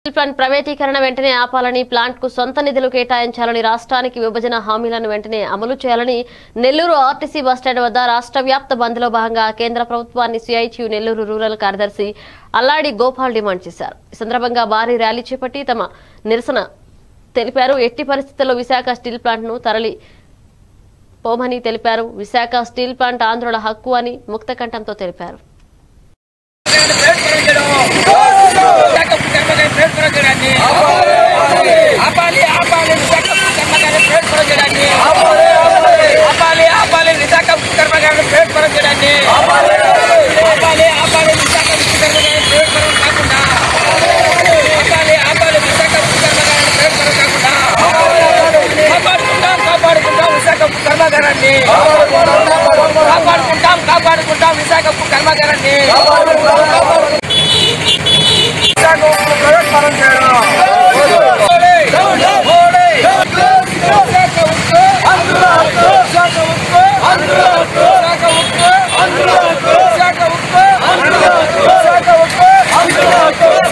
steel plant ప్రైవేటీకరణ వెంటనే ఆపాలని ప్లాంట్ కు సొంత నిధులు కేటాయించాలని రాష్ట్రానికి విభజన హామీలను వెంటనే అమలు చేయాలని నెల్లూరు ఆర్టీసీ బస్టాండ్ వద్ద రాష్ట్ర వ్యాప్త బంద్లో భాగంగా కేంద్ర ప్రభుత్వాన్ని సిఐటియు నెల్లూరు రూరల్ కార్యదర్శి అల్లాడి గోపాల్ డిమాండ్ చేశారు ఈ సందర్భంగా భారీ ర్యాలీ చేపట్టి తమ నిరసన తెలిపారు ఎట్టి పరిస్థితుల్లో విశాఖ స్టీల్ ప్లాంట్ ను తరలి పోమని తెలిపారు విశాఖ స్టీల్ ప్లాంట్ ఆంధ్రుల హక్కు అని ముక్త కంఠంతో తెలిపారు ఆపాలి ఆపాలి విశాఖ కర్మగారిని ప్రేట్ పరచడాన్ని ఆపాలి ఆపాలి విశాఖ కర్మగారిని ప్రేట్ పరచడాన్ని ఆపాలి ఆపాలి విశాఖ కర్మగారిని ప్రేట్ పరం కాకుండా ఆపాలి ఆపాలి విశాఖ కర్మగారిని ప్రేట్ పరం కాకుండా కాపాడుకుంటాం కాపాడుకుంటాం విశాఖ కర్మగారాన్ని కాపాడుకుంటాం కాపాడుకుంటాం విశాఖ కర్మగారాన్ని విశాఖ ప్రైవేట్ పరం చేయడం విశాఖ